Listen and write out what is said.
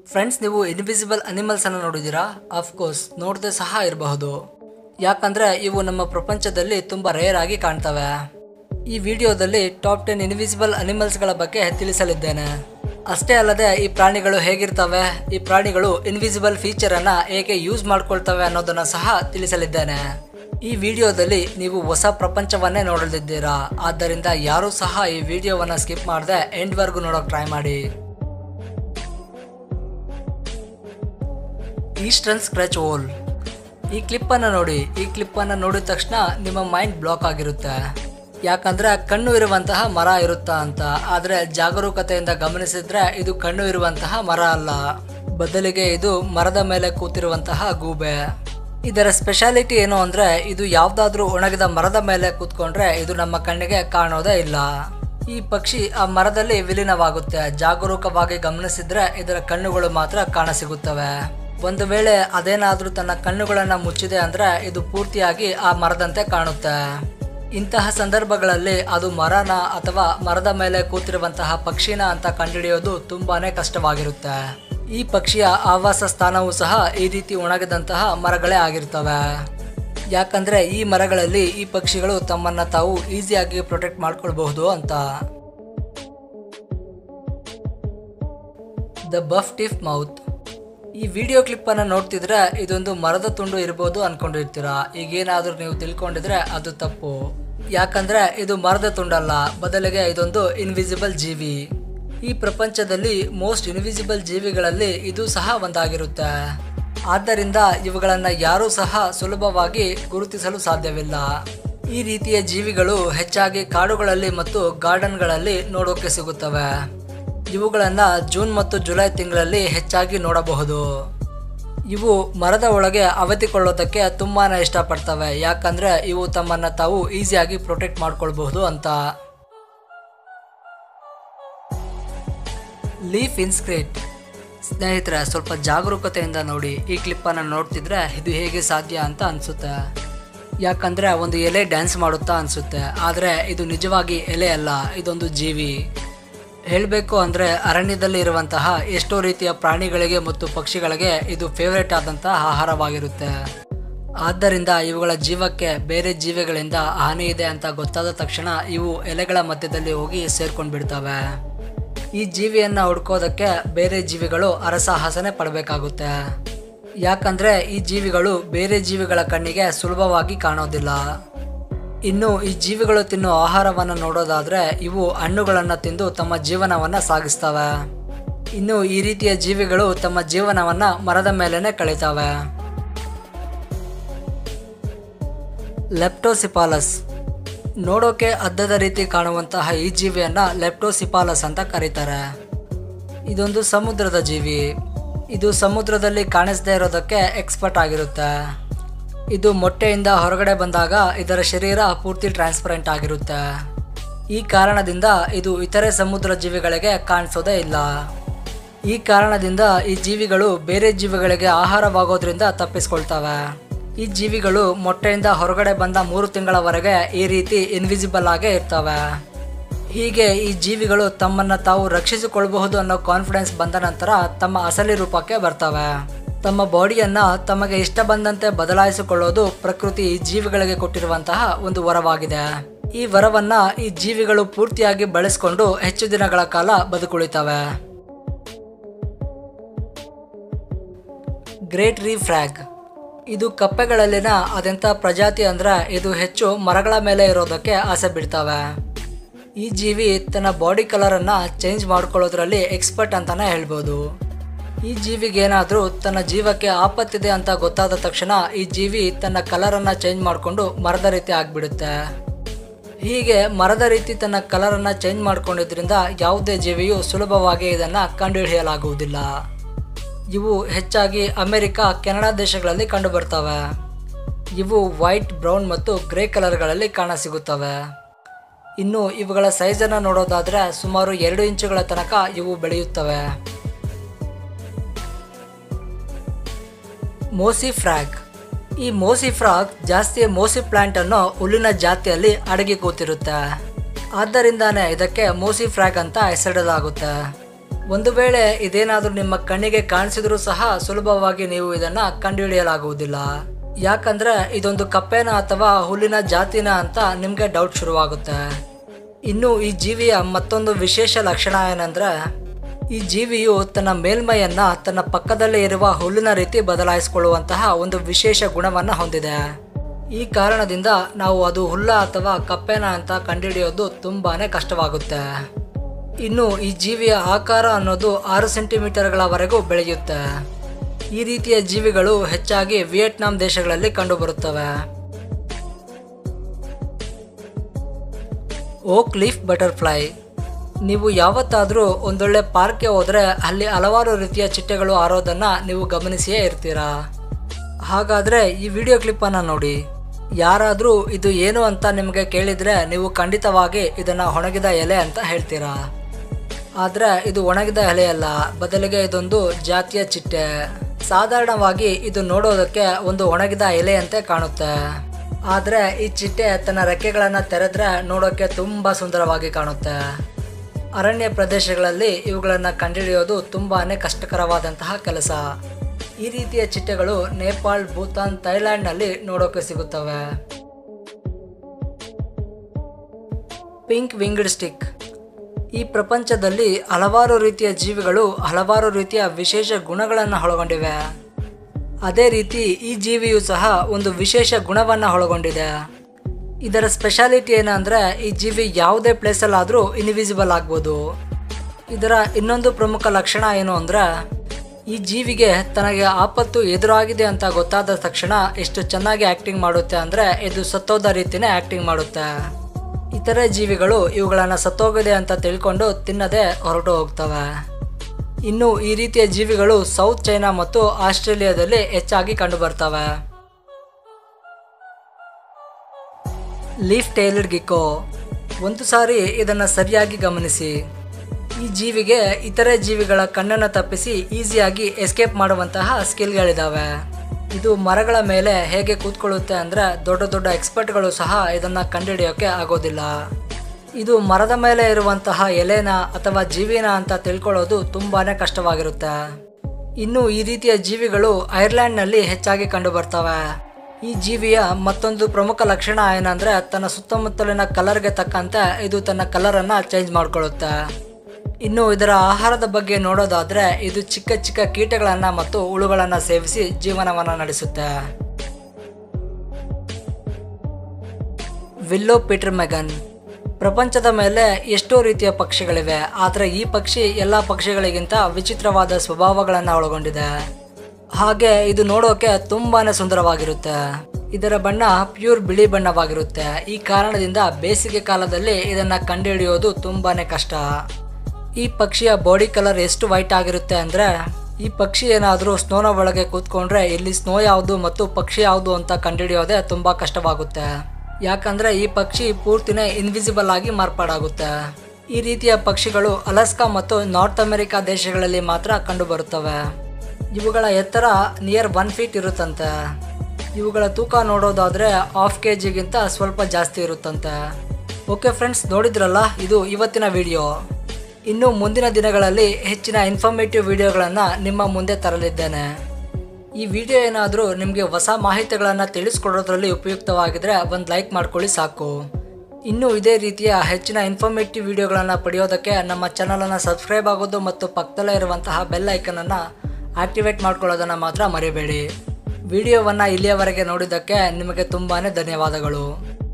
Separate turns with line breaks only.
friends ನೀವು invisible animals ಅನ್ನು ನೋಡಿದ್ದೀರಾ ಕೋರ್ಸ್ ನೋಡದೆ ಸಹ ಇರಬಹುದು ಯಾಕಂದ್ರೆ ಇವು ನಮ್ಮ ಪ್ರಪಂಚದಲ್ಲಿ ತುಂಬಾ ರೇರ್ ಆಗಿ ಕಾಣ್ತವೆ ಈ ವಿಡಿಯೋದಲ್ಲಿ ಟಾಪ್ ಟೆನ್ ಇನ್ವಿಸಿಬಲ್ ಅನಿಮಲ್ಸ್ಗಳ ಬಗ್ಗೆ ತಿಳಿಸಲಿದ್ದೇನೆ ಅಷ್ಟೇ ಅಲ್ಲದೆ ಈ ಪ್ರಾಣಿಗಳು ಹೇಗಿರ್ತವೆ ಈ ಪ್ರಾಣಿಗಳು ಇನ್ವಿಸಿಬಲ್ ಫೀಚರ್ ಅನ್ನ ಹೇಗೆ ಯೂಸ್ ಮಾಡ್ಕೊಳ್ತವೆ ಅನ್ನೋದನ್ನ ಸಹ ತಿಳಿಸಲಿದ್ದೇನೆ ಈ ವಿಡಿಯೋದಲ್ಲಿ ನೀವು ಹೊಸ ಪ್ರಪಂಚವನ್ನೇ ನೋಡಲಿದ್ದೀರಾ ಆದ್ದರಿಂದ ಯಾರೂ ಸಹ ಈ ವಿಡಿಯೋವನ್ನ ಸ್ಕಿಪ್ ಮಾಡದೆ ಎಂಡ್ವರೆಗೂ ನೋಡೋಕೆ ಟ್ರೈ ಮಾಡಿ ಈಸ್ಟರ್ನ್ ಸ್ಕ್ರಾಚ್ ಓಲ್ ಈ ಕ್ಲಿಪ್ ಅನ್ನ ನೋಡಿ ಈ ಕ್ಲಿಪ್ ಅನ್ನ ನೋಡಿದ ತಕ್ಷಣ ನಿಮ್ಮ ಮೈಂಡ್ ಬ್ಲಾಕ್ ಆಗಿರುತ್ತೆ ಯಾಕಂದ್ರೆ ಕಣ್ಣು ಇರುವಂತಹ ಮರ ಇರುತ್ತಾ ಅಂತ ಆದ್ರೆ ಜಾಗರೂಕತೆಯಿಂದ ಗಮನಿಸಿದ್ರೆ ಇದು ಕಣ್ಣು ಇರುವಂತಹ ಮರ ಅಲ್ಲ ಬದಲಿಗೆ ಇದು ಮರದ ಮೇಲೆ ಕೂತಿರುವಂತಹ ಗೂಬೆ ಇದರ ಸ್ಪೆಷಾಲಿಟಿ ಏನು ಅಂದ್ರೆ ಇದು ಯಾವ್ದಾದ್ರೂ ಒಣಗಿದ ಮರದ ಮೇಲೆ ಕೂತ್ಕೊಂಡ್ರೆ ಇದು ನಮ್ಮ ಕಣ್ಣಿಗೆ ಕಾಣೋದೇ ಇಲ್ಲ ಈ ಪಕ್ಷಿ ಆ ಮರದಲ್ಲಿ ವಿಲೀನವಾಗುತ್ತೆ ಜಾಗರೂಕವಾಗಿ ಗಮನಿಸಿದ್ರೆ ಇದರ ಕಣ್ಣುಗಳು ಮಾತ್ರ ಕಾಣಸಿಗುತ್ತವೆ ಒಂದು ವೇಳೆ ಅದೇನಾದ್ರೂ ತನ್ನ ಕಣ್ಣುಗಳನ್ನ ಮುಚ್ಚಿದೆ ಅಂದ್ರೆ ಇದು ಪೂರ್ತಿಯಾಗಿ ಆ ಮರದಂತೆ ಕಾಣುತ್ತೆ ಇಂತಹ ಸಂದರ್ಭಗಳಲ್ಲಿ ಅದು ಮರನ ಅಥವಾ ಮರದ ಮೇಲೆ ಕೂತಿರುವಂತಹ ಪಕ್ಷಿನ ಅಂತ ಕಂಡುಹಿಡಿಯೋದು ತುಂಬಾನೇ ಕಷ್ಟವಾಗಿರುತ್ತೆ ಈ ಪಕ್ಷಿಯ ಆವಾಸ ಸ್ಥಾನವೂ ಸಹ ಈ ರೀತಿ ಒಣಗಿದಂತಹ ಮರಗಳೇ ಆಗಿರ್ತವೆ ಯಾಕಂದ್ರೆ ಈ ಮರಗಳಲ್ಲಿ ಈ ಪಕ್ಷಿಗಳು ತಮ್ಮನ್ನ ತಾವು ಈಸಿಯಾಗಿ ಪ್ರೊಟೆಕ್ಟ್ ಮಾಡ್ಕೊಳ್ಬಹುದು ಅಂತ ದ ಬಫ್ ಟಿಫ್ ಮೌತ್ ಈ ವಿಡಿಯೋ ಕ್ಲಿಪ್ ಅನ್ನ ನೋಡ್ತಿದ್ರೆ ಇದೊಂದು ಮರದ ತುಂಡು ಇರ್ಬೋದು ಅನ್ಕೊಂಡಿರ್ತೀರಾ ಈಗೇನಾದ್ರೂ ನೀವು ತಿಳ್ಕೊಂಡಿದ್ರೆ ಅದು ತಪ್ಪು ಯಾಕಂದ್ರೆ ಇದು ಮರದ ತುಂಡಲ್ಲ ಬದಲಿಗೆ ಇದೊಂದು ಇನ್ವಿಸಿಬಲ್ ಜೀವಿ ಈ ಪ್ರಪಂಚದಲ್ಲಿ ಮೋಸ್ಟ್ ಇನ್ವಿಸಿಬಲ್ ಜೀವಿಗಳಲ್ಲಿ ಇದು ಸಹ ಒಂದಾಗಿರುತ್ತೆ ಆದ್ದರಿಂದ ಇವುಗಳನ್ನ ಯಾರೂ ಸಹ ಸುಲಭವಾಗಿ ಗುರುತಿಸಲು ಸಾಧ್ಯವಿಲ್ಲ ಈ ರೀತಿಯ ಜೀವಿಗಳು ಹೆಚ್ಚಾಗಿ ಕಾಡುಗಳಲ್ಲಿ ಮತ್ತು ಗಾರ್ಡನ್ಗಳಲ್ಲಿ ನೋಡೋಕೆ ಸಿಗುತ್ತವೆ ಇವುಗಳನ್ನ ಜೂನ್ ಮತ್ತು ಜುಲೈ ತಿಂಗಳಲ್ಲಿ ಹೆಚ್ಚಾಗಿ ನೋಡಬಹುದು ಇವು ಮರದ ಒಳಗೆ ಅವತಿಕೊಳ್ಳೋದಕ್ಕೆ ತುಂಬಾನೇ ಇಷ್ಟಪಡ್ತವೆ ಯಾಕಂದ್ರೆ ಇವು ತಮ್ಮನ್ನ ತಾವು ಈಸಿಯಾಗಿ ಪ್ರೊಟೆಕ್ಟ್ ಮಾಡ್ಕೊಳ್ಬಹುದು ಅಂತ ಲೀಫ್ ಇನ್ಸ್ಕ್ರೇಟ್ ಸ್ನೇಹಿತರೆ ಸ್ವಲ್ಪ ಜಾಗರೂಕತೆಯಿಂದ ನೋಡಿ ಈ ಕ್ಲಿಪ್ಪನ್ನು ನೋಡ್ತಿದ್ರೆ ಇದು ಹೇಗೆ ಸಾಧ್ಯ ಅಂತ ಅನಿಸುತ್ತೆ ಯಾಕಂದ್ರೆ ಒಂದು ಎಲೆ ಡ್ಯಾನ್ಸ್ ಮಾಡುತ್ತಾ ಅನಿಸುತ್ತೆ ಆದರೆ ಇದು ನಿಜವಾಗಿ ಎಲೆ ಅಲ್ಲ ಇದೊಂದು ಜೀವಿ ಹೇಳಬೇಕು ಅಂದರೆ ಅರಣ್ಯದಲ್ಲಿ ಇರುವಂತಹ ಎಷ್ಟೋ ರೀತಿಯ ಪ್ರಾಣಿಗಳಿಗೆ ಮತ್ತು ಪಕ್ಷಿಗಳಿಗೆ ಇದು ಫೇವರೇಟ್ ಆದಂತಹ ಆಹಾರವಾಗಿರುತ್ತೆ ಆದ್ದರಿಂದ ಇವುಗಳ ಜೀವಕ್ಕೆ ಬೇರೆ ಜೀವಿಗಳಿಂದ ಹಾನಿ ಇದೆ ಅಂತ ಗೊತ್ತಾದ ತಕ್ಷಣ ಇವು ಎಲೆಗಳ ಮಧ್ಯದಲ್ಲಿ ಹೋಗಿ ಸೇರ್ಕೊಂಡು ಬಿಡ್ತವೆ ಈ ಜೀವಿಯನ್ನ ಹುಡ್ಕೋದಕ್ಕೆ ಬೇರೆ ಜೀವಿಗಳು ಅರಸಾಹಸನೆ ಪಡಬೇಕಾಗುತ್ತೆ ಯಾಕಂದ್ರೆ ಈ ಜೀವಿಗಳು ಬೇರೆ ಜೀವಿಗಳ ಕಣ್ಣಿಗೆ ಸುಲಭವಾಗಿ ಕಾಣೋದಿಲ್ಲ ಇನ್ನು ಈ ಜೀವಿಗಳು ತಿನ್ನೋ ಆಹಾರವನ್ನು ನೋಡೋದಾದ್ರೆ ಇವು ಹಣ್ಣುಗಳನ್ನು ತಿಂದು ತಮ್ಮ ಜೀವನವನ್ನ ಸಾಗಿಸ್ತವೆ ಇನ್ನು ಈ ರೀತಿಯ ಜೀವಿಗಳು ತಮ್ಮ ಜೀವನವನ್ನ ಮರದ ಮೇಲೇನೆ ಕಳೀತವೆ ಲೆಪ್ಟೋಸಿಪಾಲಸ್ ನೋಡೋಕೆ ಅದ್ದದ ರೀತಿ ಕಾಣುವಂತಹ ಈ ಜೀವಿಯನ್ನ ಲೆಪ್ಟೋಸಿಪಾಲಸ್ ಅಂತ ಕರೀತಾರೆ ಇದೊಂದು ಸಮುದ್ರದ ಜೀವಿ ಇದು ಸಮುದ್ರದಲ್ಲಿ ಕಾಣಿಸದೇ ಇರೋದಕ್ಕೆ ಎಕ್ಸ್ಪರ್ಟ್ ಆಗಿರುತ್ತೆ ಇದು ಮೊಟ್ಟೆಯಿಂದ ಹೊರಗಡೆ ಬಂದಾಗ ಇದರ ಶರೀರ ಪೂರ್ತಿ ಟ್ರಾನ್ಸ್ಪರೆಂಟ್ ಆಗಿರುತ್ತೆ ಈ ಕಾರಣದಿಂದ ಇದು ಇತರೆ ಸಮುದ್ರ ಜೀವಿಗಳಿಗೆ ಕಾಣಿಸೋದೇ ಇಲ್ಲ ಈ ಕಾರಣದಿಂದ ಈ ಜೀವಿಗಳು ಬೇರೆ ಜೀವಿಗಳಿಗೆ ಆಹಾರವಾಗೋದ್ರಿಂದ ತಪ್ಪಿಸ್ಕೊಳ್ತವೆ ಈ ಜೀವಿಗಳು ಮೊಟ್ಟೆಯಿಂದ ಹೊರಗಡೆ ಬಂದ ಮೂರು ತಿಂಗಳವರೆಗೆ ಈ ರೀತಿ ಇನ್ವಿಸಿಬಲ್ ಆಗೇ ಇರ್ತವೆ ಹೀಗೆ ಈ ಜೀವಿಗಳು ತಮ್ಮನ್ನ ತಾವು ರಕ್ಷಿಸಿಕೊಳ್ಳಬಹುದು ಅನ್ನೋ ಕಾನ್ಫಿಡೆನ್ಸ್ ಬಂದ ನಂತರ ತಮ್ಮ ಅಸಲಿ ರೂಪಕ್ಕೆ ಬರ್ತವೆ ತಮ್ಮ ಬಾಡಿಯನ್ನ ತಮಗೆ ಇಷ್ಟ ಬಂದಂತೆ ಬದಲಾಯಿಸಿಕೊಳ್ಳೋದು ಪ್ರಕೃತಿ ಈ ಜೀವಿಗಳಿಗೆ ಕೊಟ್ಟಿರುವಂತಹ ಒಂದು ವರವಾಗಿದೆ ಈ ವರವನ್ನ ಈ ಜೀವಿಗಳು ಪೂರ್ತಿಯಾಗಿ ಬಳಸಿಕೊಂಡು ಹೆಚ್ಚು ದಿನಗಳ ಕಾಲ ಬದುಕುಳಿತವೆ ಗ್ರೇಟ್ ರೀ ಫ್ರಾಗ್ ಇದು ಕಪ್ಪೆಗಳಲ್ಲಿನ ಅದೆಂಥ ಪ್ರಜಾತಿ ಅಂದ್ರೆ ಇದು ಹೆಚ್ಚು ಮರಗಳ ಮೇಲೆ ಇರೋದಕ್ಕೆ ಆಸೆ ಬಿಡ್ತವೆ ಈ ಜೀವಿ ತನ್ನ ಬಾಡಿ ಕಲರನ್ನು ಚೇಂಜ್ ಮಾಡ್ಕೊಳ್ಳೋದ್ರಲ್ಲಿ ಎಕ್ಸ್ಪರ್ಟ್ ಅಂತಾನೆ ಹೇಳ್ಬೋದು ಈ ಜೀವಿಗೆ ಏನಾದರೂ ತನ್ನ ಜೀವಕ್ಕೆ ಆಪತ್ತಿದೆ ಅಂತ ಗೊತ್ತಾದ ತಕ್ಷಣ ಈ ಜೀವಿ ತನ್ನ ಕಲರನ್ನು ಚೇಂಜ್ ಮಾಡಿಕೊಂಡು ಮರದ ರೀತಿ ಆಗಿಬಿಡುತ್ತೆ ಹೀಗೆ ಮರದ ರೀತಿ ತನ್ನ ಕಲರನ್ನು ಚೇಂಜ್ ಮಾಡ್ಕೊಂಡಿದ್ರಿಂದ ಯಾವುದೇ ಜೀವಿಯು ಸುಲಭವಾಗಿ ಇದನ್ನು ಕಂಡುಹಿಡಿಯಲಾಗುವುದಿಲ್ಲ ಇವು ಹೆಚ್ಚಾಗಿ ಅಮೆರಿಕ ಕೆನಡಾ ದೇಶಗಳಲ್ಲಿ ಕಂಡುಬರ್ತವೆ ಇವು ವೈಟ್ ಬ್ರೌನ್ ಮತ್ತು ಗ್ರೇ ಕಲರ್ಗಳಲ್ಲಿ ಕಾಣಸಿಗುತ್ತವೆ ಇನ್ನು ಇವುಗಳ ಸೈಜನ್ನು ನೋಡೋದಾದ್ರೆ ಸುಮಾರು ಎರಡು ಇಂಚುಗಳ ತನಕ ಇವು ಬೆಳೆಯುತ್ತವೆ ಮೋಸಿ ಫ್ರಾಗ್ ಈ ಮೋಸಿ ಫ್ರಾಗ್ ಜಾಸ್ತಿ ಮೋಸಿ ಪ್ಲಾಂಟ್ ಅನ್ನೋ ಹುಲ್ಲಿನ ಜಾತಿಯಲ್ಲಿ ಅಡಗಿ ಕೂತಿರುತ್ತೆ ಆದ್ದರಿಂದಾನೇ ಇದಕ್ಕೆ ಮೋಸಿ ಫ್ರಾಗ್ ಅಂತ ಹೆಸರಿಡಲಾಗುತ್ತೆ ಒಂದು ವೇಳೆ ಇದೇನಾದರೂ ನಿಮ್ಮ ಕಣ್ಣಿಗೆ ಕಾಣಿಸಿದ್ರೂ ಸಹ ಸುಲಭವಾಗಿ ನೀವು ಇದನ್ನ ಕಂಡುಹಿಡಿಯಲಾಗುವುದಿಲ್ಲ ಯಾಕಂದ್ರೆ ಇದೊಂದು ಕಪ್ಪೆನ ಅಥವಾ ಹುಲ್ಲಿನ ಜಾತಿನ ಅಂತ ನಿಮ್ಗೆ ಡೌಟ್ ಶುರುವಾಗುತ್ತೆ ಇನ್ನು ಈ ಜೀವಿಯ ಮತ್ತೊಂದು ವಿಶೇಷ ಲಕ್ಷಣ ಏನಂದ್ರೆ ಈ ಜೀವಿಯು ತನ್ನ ಮೇಲ್ಮೈಯನ್ನ ತನ್ನ ಪಕ್ಕದಲ್ಲೇ ಇರುವ ಹುಲ್ಲಿನ ರೀತಿ ಬದಲಾಯಿಸಿಕೊಳ್ಳುವಂತಹ ಒಂದು ವಿಶೇಷ ಗುಣವನ್ನ ಹೊಂದಿದೆ ಈ ಕಾರಣದಿಂದ ನಾವು ಅದು ಹುಲ್ಲ ಅಥವಾ ಕಪ್ಪೆನ ಅಂತ ಕಂಡುಹಿಡಿಯೋದು ತುಂಬಾನೇ ಕಷ್ಟವಾಗುತ್ತೆ ಇನ್ನು ಈ ಜೀವಿಯ ಆಕಾರ ಅನ್ನೋದು ಆರು ಸೆಂಟಿಮೀಟರ್ಗಳವರೆಗೂ ಬೆಳೆಯುತ್ತೆ ಈ ರೀತಿಯ ಜೀವಿಗಳು ಹೆಚ್ಚಾಗಿ ವಿಯೆಟ್ನಾಂ ದೇಶಗಳಲ್ಲಿ ಕಂಡುಬರುತ್ತವೆ ಓಕ್ ಲೀಫ್ ಬಟರ್ಫ್ಲೈ ನೀವು ಯಾವತ್ತಾದರೂ ಒಂದೊಳ್ಳೆ ಪಾರ್ಕ್ಗೆ ಹೋದರೆ ಅಲ್ಲಿ ಹಲವಾರು ರೀತಿಯ ಚಿಟ್ಟೆಗಳು ಆರೋದನ್ನು ನೀವು ಗಮನಿಸಿಯೇ ಇರ್ತೀರಾ ಹಾಗಾದರೆ ಈ ವಿಡಿಯೋ ಕ್ಲಿಪ್ಪನ್ನು ನೋಡಿ ಯಾರಾದರೂ ಇದು ಏನು ಅಂತ ನಿಮಗೆ ಕೇಳಿದರೆ ನೀವು ಖಂಡಿತವಾಗಿ ಇದನ್ನು ಒಣಗಿದ ಎಲೆ ಅಂತ ಹೇಳ್ತೀರಾ ಆದರೆ ಇದು ಒಣಗಿದ ಎಲೆಯಲ್ಲ ಬದಲಿಗೆ ಇದೊಂದು ಜಾತಿಯ ಚಿಟ್ಟೆ ಸಾಧಾರಣವಾಗಿ ಇದು ನೋಡೋದಕ್ಕೆ ಒಂದು ಒಣಗಿದ ಎಲೆಯಂತೆ ಕಾಣುತ್ತೆ ಆದರೆ ಈ ಚಿಟ್ಟೆ ತನ್ನ ರೆಕ್ಕೆಗಳನ್ನು ತೆರೆದ್ರೆ ನೋಡೋಕ್ಕೆ ತುಂಬ ಸುಂದರವಾಗಿ ಕಾಣುತ್ತೆ ಅರಣ್ಯ ಪ್ರದೇಶಗಳಲ್ಲಿ ಇವುಗಳನ್ನು ಕಂಡುಹಿಡಿಯೋದು ತುಂಬಾನೇ ಕಷ್ಟಕರವಾದಂತಹ ಕೆಲಸ ಈ ರೀತಿಯ ಚಿಟ್ಟೆಗಳು ನೇಪಾಳ್ ಭೂತಾನ್ ಥೈಲ್ಯಾಂಡ್ನಲ್ಲಿ ನೋಡೋಕೆ ಸಿಗುತ್ತವೆ ಪಿಂಕ್ ವಿಂಗ್ಡ್ ಸ್ಟಿಕ್ ಈ ಪ್ರಪಂಚದಲ್ಲಿ ಹಲವಾರು ರೀತಿಯ ಜೀವಿಗಳು ಹಲವಾರು ರೀತಿಯ ವಿಶೇಷ ಗುಣಗಳನ್ನು ಒಳಗೊಂಡಿವೆ ಅದೇ ರೀತಿ ಈ ಜೀವಿಯು ಸಹ ಒಂದು ವಿಶೇಷ ಗುಣವನ್ನು ಒಳಗೊಂಡಿದೆ ಇದರ ಸ್ಪೆಷಾಲಿಟಿ ಏನಂದ್ರೆ ಈ ಜೀವಿ ಯಾವುದೇ ಪ್ಲೇಸಲ್ಲಾದರೂ ಇನ್ವಿಸಿಬಲ್ ಆಗ್ಬೋದು ಇದರ ಇನ್ನೊಂದು ಪ್ರಮುಖ ಲಕ್ಷಣ ಏನು ಅಂದ್ರೆ ಈ ಜೀವಿಗೆ ತನಗೆ ಆಪತ್ತು ಎದುರಾಗಿದೆ ಅಂತ ಗೊತ್ತಾದ ತಕ್ಷಣ ಎಷ್ಟು ಚೆನ್ನಾಗಿ ಆಕ್ಟಿಂಗ್ ಮಾಡುತ್ತೆ ಅಂದ್ರೆ ಇದು ಸತ್ತೋದ ರೀತಿನೇ ಆಕ್ಟಿಂಗ್ ಮಾಡುತ್ತೆ ಇತರೆ ಜೀವಿಗಳು ಇವುಗಳನ್ನು ಸತ್ತೋಗಿದೆ ಅಂತ ತಿಳ್ಕೊಂಡು ತಿನ್ನದೆ ಹೊರಟು ಹೋಗ್ತವೆ ಇನ್ನು ಈ ರೀತಿಯ ಜೀವಿಗಳು ಸೌತ್ ಚೈನಾ ಮತ್ತು ಆಸ್ಟ್ರೇಲಿಯಾದಲ್ಲಿ ಹೆಚ್ಚಾಗಿ ಕಂಡುಬರ್ತವೆ ಲೀಫ್ ಟೈಲರ್ ಗಿಕ್ಕೋ ಒಂದು ಸಾರಿ ಇದನ್ನು ಸರಿಯಾಗಿ ಗಮನಿಸಿ ಈ ಜೀವಿಗೆ ಇತರೆ ಜೀವಿಗಳ ಕಣ್ಣನ್ನು ತಪ್ಪಿಸಿ ಈಸಿಯಾಗಿ ಎಸ್ಕೇಪ್ ಮಾಡುವಂತಹ ಸ್ಕಿಲ್ಗಳಿದ್ದಾವೆ ಇದು ಮರಗಳ ಮೇಲೆ ಹೇಗೆ ಕೂತ್ಕೊಳ್ಳುತ್ತೆ ಅಂದರೆ ದೊಡ್ಡ ದೊಡ್ಡ ಎಕ್ಸ್ಪರ್ಟ್ಗಳು ಸಹ ಇದನ್ನು ಕಂಡುಹಿಡಿಯೋಕೆ ಆಗೋದಿಲ್ಲ ಇದು ಮರದ ಮೇಲೆ ಇರುವಂತಹ ಎಲೆನ ಅಥವಾ ಜೀವಿನ ಅಂತ ತಿಳ್ಕೊಳ್ಳೋದು ತುಂಬಾನೇ ಕಷ್ಟವಾಗಿರುತ್ತೆ ಇನ್ನು ಈ ರೀತಿಯ ಜೀವಿಗಳು ಐರ್ಲೆಂಡ್ನಲ್ಲಿ ಹೆಚ್ಚಾಗಿ ಕಂಡುಬರ್ತವೆ ಈ ಜೀವಿಯ ಮತ್ತೊಂದು ಪ್ರಮುಖ ಲಕ್ಷಣ ಏನಂದ್ರೆ ತನ್ನ ಸುತ್ತಮುತ್ತಲಿನ ಕಲರ್ಗೆ ತಕ್ಕಂತೆ ಇದು ತನ್ನ ಕಲರನ್ನು ಚೇಂಜ್ ಮಾಡ್ಕೊಳ್ಳುತ್ತೆ ಇನ್ನು ಇದರ ಆಹಾರದ ಬಗ್ಗೆ ನೋಡೋದಾದ್ರೆ ಇದು ಚಿಕ್ಕ ಚಿಕ್ಕ ಕೀಟಗಳನ್ನ ಮತ್ತು ಹುಳುಗಳನ್ನ ಸೇವಿಸಿ ಜೀವನವನ್ನ ನಡೆಸುತ್ತೆ ವಿಲ್ಲೋ ಪೀಟರ್ ಮೆಗನ್ ಪ್ರಪಂಚದ ಮೇಲೆ ಎಷ್ಟೋ ರೀತಿಯ ಪಕ್ಷಿಗಳಿವೆ ಆದರೆ ಈ ಪಕ್ಷಿ ಎಲ್ಲ ಪಕ್ಷಿಗಳಿಗಿಂತ ವಿಚಿತ್ರವಾದ ಸ್ವಭಾವಗಳನ್ನು ಒಳಗೊಂಡಿದೆ ಹಾಗೆ ಇದು ನೋಡೋಕೆ ತುಂಬಾನೇ ಸುಂದರವಾಗಿರುತ್ತೆ ಇದರ ಬಣ್ಣ ಪ್ಯೂರ್ ಬಿಳಿ ಬಣ್ಣವಾಗಿರುತ್ತೆ ಈ ಕಾರಣದಿಂದ ಬೇಸಿಗೆ ಕಾಲದಲ್ಲಿ ಇದನ್ನ ಕಂಡುಹಿಡಿಯೋದು ತುಂಬಾನೇ ಕಷ್ಟ ಈ ಪಕ್ಷಿಯ ಬಾಡಿ ಕಲರ್ ಎಷ್ಟು ವೈಟ್ ಆಗಿರುತ್ತೆ ಅಂದ್ರೆ ಈ ಪಕ್ಷಿ ಏನಾದರೂ ಸ್ನೋನ ಒಳಗೆ ಕೂತ್ಕೊಂಡ್ರೆ ಇಲ್ಲಿ ಸ್ನೋ ಯಾವುದು ಮತ್ತು ಪಕ್ಷಿ ಯಾವುದು ಅಂತ ಕಂಡುಹಿಡಿಯೋದೇ ತುಂಬಾ ಕಷ್ಟವಾಗುತ್ತೆ ಯಾಕಂದ್ರೆ ಈ ಪಕ್ಷಿ ಪೂರ್ತಿನೇ ಇನ್ವಿಸಿಬಲ್ ಆಗಿ ಮಾರ್ಪಾಡಾಗುತ್ತೆ ಈ ರೀತಿಯ ಪಕ್ಷಿಗಳು ಅಲಸ್ಕಾ ಮತ್ತು ನಾರ್ತ್ ಅಮೆರಿಕಾ ದೇಶಗಳಲ್ಲಿ ಮಾತ್ರ ಕಂಡುಬರುತ್ತವೆ ಇವುಗಳ ಎತ್ತರ ನಿಯರ್ ಒನ್ ಫೀಟ್ ಇರುತ್ತಂತೆ ಇವುಗಳ ತೂಕ ನೋಡೋದಾದ್ರೆ ಹಾಫ್ ಕೆ ಜಿಗಿಂತ ಸ್ವಲ್ಪ ಜಾಸ್ತಿ ಇರುತ್ತಂತೆ ಓಕೆ ಫ್ರೆಂಡ್ಸ್ ನೋಡಿದ್ರಲ್ಲ ಇದು ಇವತ್ತಿನ ವಿಡಿಯೋ ಇನ್ನು ಮುಂದಿನ ದಿನಗಳಲ್ಲಿ ಹೆಚ್ಚಿನ ಇನ್ಫಾರ್ಮೇಟಿವ್ ವಿಡಿಯೋಗಳನ್ನು ನಿಮ್ಮ ಮುಂದೆ ತರಲಿದ್ದೇನೆ ಈ ವಿಡಿಯೋ ಏನಾದರೂ ನಿಮಗೆ ಹೊಸ ಮಾಹಿತಿಗಳನ್ನು ತಿಳಿಸ್ಕೊಡೋದ್ರಲ್ಲಿ ಉಪಯುಕ್ತವಾಗಿದ್ರೆ ಒಂದು ಲೈಕ್ ಮಾಡ್ಕೊಳ್ಳಿ ಸಾಕು ಇನ್ನು ಇದೇ ರೀತಿಯ ಹೆಚ್ಚಿನ ಇನ್ಫಾರ್ಮೇಟಿವ್ ವಿಡಿಯೋಗಳನ್ನು ಪಡೆಯೋದಕ್ಕೆ ನಮ್ಮ ಚಾನಲನ್ನು ಸಬ್ಸ್ಕ್ರೈಬ್ ಆಗೋದು ಮತ್ತು ಪಕ್ಕದಲ್ಲೇ ಇರುವಂತಹ ಬೆಲ್ ಐಕನನ್ನು ಆಕ್ಟಿವೇಟ್ ಮಾಡ್ಕೊಳ್ಳೋದನ್ನು ಮಾತ್ರ ಮರಿಬೇಡಿ ವಿಡಿಯೋವನ್ನು ಇಲ್ಲಿಯವರೆಗೆ ನೋಡಿದ್ದಕ್ಕೆ ನಿಮಗೆ ತುಂಬಾ ಧನ್ಯವಾದಗಳು